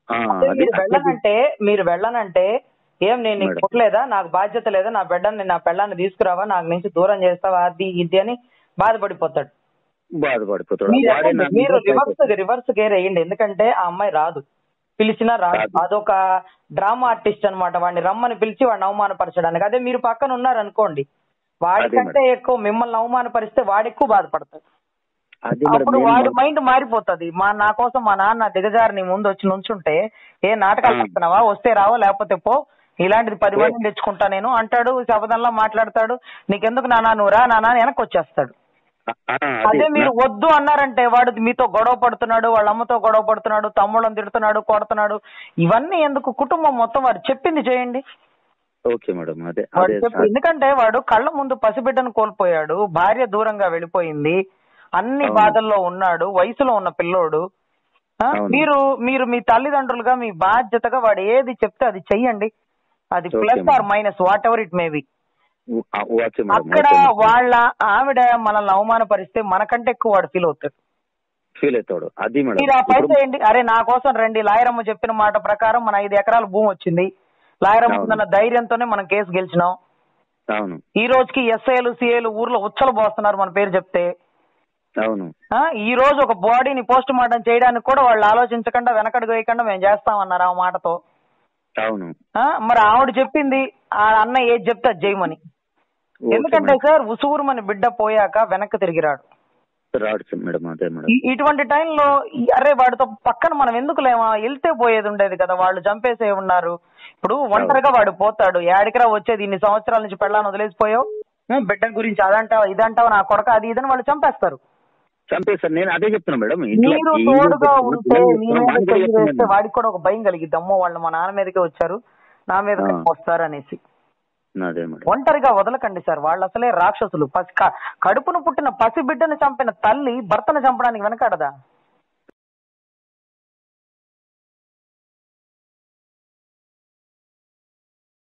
ఆ, అదే అది మీరు అట్లా వెళ్ళనంటే మీరు వెళ్ళనంటే ఏం నేను నీకు మేడం. పుట్టలేదా నాకు బాధ్యత లేదా నా బిడ్డని నా పెళ్ళాన్ని తీసుకురావా నాకు నుంచి దూరం చేస్తావా అది ఇది అని బాధపడిపోతాడు బాధపడిపోతాడు మీరు వాడే నా మీరు మీద రివర్స్ రివర్స్ కేర్ వేయండి ఎందుకంటే ఆ అమ్మాయి రాదు పిలిచినా రాదు రాదు. అదొక డ్రామా ఆర్టిస్ట్ అన్నమాట వాడిని రమ్మని పిలిచి వాడిని అవమానపరచడానికి అదే మీరు పక్కన ఉన్నారు అనుకోండి వాడికంటే ఎక్కువ మిమ్మల్ని అవమానపరిస్తే వాడు ఎక్కువ బాధపడతాడు అది మేడం అప్పుడు నేను వాడి మైండ్ మారిపోతది మా నా కోసం మా నాన్న దిగజారి నీ ముందు వచ్చి నుంచుంటే ఏ నాటకాలు ఆ. చేస్తున్నావా వస్తే రావా లేకపోతే పో ఇలాంటిది పది మందిని తెచ్చుకుంటా నేను అంటాడు శబదంలా మాట్లాడతాడు నీకెందుకు నాన్న నువ్వు రా నాన్న అని వెనక్కి వచ్చేస్తాడు ఆ, ఆ, అదే అది మీరు వద్దు అన్నారంటే వాడు మీతో గొడవ పడుతున్నాడు వాళ్ళ అమ్మతో గొడవ పడుతున్నాడు తమ్ముళ్ళని తిడుతున్నాడు కొడుతున్నాడు ఇవన్నీ ఎందుకు కుటుంబం మొత్తం వాడు చెప్పింది చేయండి ఓకే మేడం అదే వాడు అదే చెప్పి ఎందుకంటే వాడు కళ్ళ ముందు పసిబిడ్డను కోల్పోయాడు భార్య దూరంగా వెళ్ళిపోయింది అన్ని అవును. బాధల్లో ఉన్నాడు వయసులో ఉన్న పిల్లోడు ఆ, అవును. మీరు మీరు మీ తల్లిదండ్రులుగా మీ బాధ్యతగా వాడు ఏది చెప్తే అది చెయ్యండి అది okay plus madam. Or minus whatever it may be ah, okay madam అక్కడ వాళ్ళ ఆవిడ మనల్ని అవమానపరిస్తే మనకంటే ఎక్కువ వాడు ఫీల్ అవుతాడు ఫీల్ అవుతాడు అది మేడం మీరు ఆ పని ఇప్పుడు- చేయండి అరే నా కోసం రండి లాయరమ్మ చెప్పిన మాట ప్రకారం మన ఐదు ఎకరాల భూమి వచ్చింది లాయరమ్మ అవును. ఉందన్న ధైర్యంతోనే మనం కేసు గెలిచినాం అవును ఈ రోజుకి ఎస్ఐలు సిఐలు ఊర్లో ఉచ్చలు పోస్తున్నారు మన పేరు చెప్తే అవును ఆ, ఈ రోజు ఒక బాడీని పోస్ట్ మార్టం చేయడానికి కూడా వాళ్ళు ఆలోచించకుండా వెనకడుగు వేయకుండా మేము చేస్తామన్నారు ఆ మాటతో అవును ఆ, మరి ఆవిడ చెప్పింది ఆ అన్న ఏది చెప్తే అది చేయమని ఓకే ఎందుకంటే మేడం. సార్ ఉసూరుమని బిడ్డ పోయాక వెనక్కి తిరిగిరాడు రాడు సార్ మేడం అదే మేడం ఈ- ఇటువంటి టైంలో ఈ- అరే వాడితో పక్కన మనం ఎందుకు లేమా వెళ్తే పోయేది ఉండేది కదా వాళ్ళు చంపేసే ఉన్నారు ఇప్పుడు ఒంటరిగా వాడు పోతాడు ఏడికరా వచ్చేది ఇన్ని సంవత్సరాల నుంచి పెళ్ళాన్ని వదిలేసిపోయావు ఆ, బిడ్డ గురించి అదంటావా ఇదంటావా నా కొడక అది ఇదని వాళ్ళు చంపేస్తారు చంపేస్తారు నేను అదే చెప్తున్నా మేడం ఇంట్లో మీరు ఈ తోడుగా చెప్తున్నా, ఉంటే పిల్లలు మీ చెప్తున్నా, మీద వాడికి కూడా చెయ్యి వేస్తే చెప్తున్నాను. వాడికి కూడా ఒక భయం కలిగిద్ది అమ్మో వాళ్ళు మా నాన్న మీదకే వచ్చారు నా మీద ఆ. వస్తారు అనేసి అదే మేడం ఒంటరిగా వదలకండి సార్ వాళ్ళు అసలే రాక్షసులు పసి క- కడుపును పుట్టిన పసి బిడ్డను చంపిన తల్లి భర్తను చంపడానికి వెనకాడదా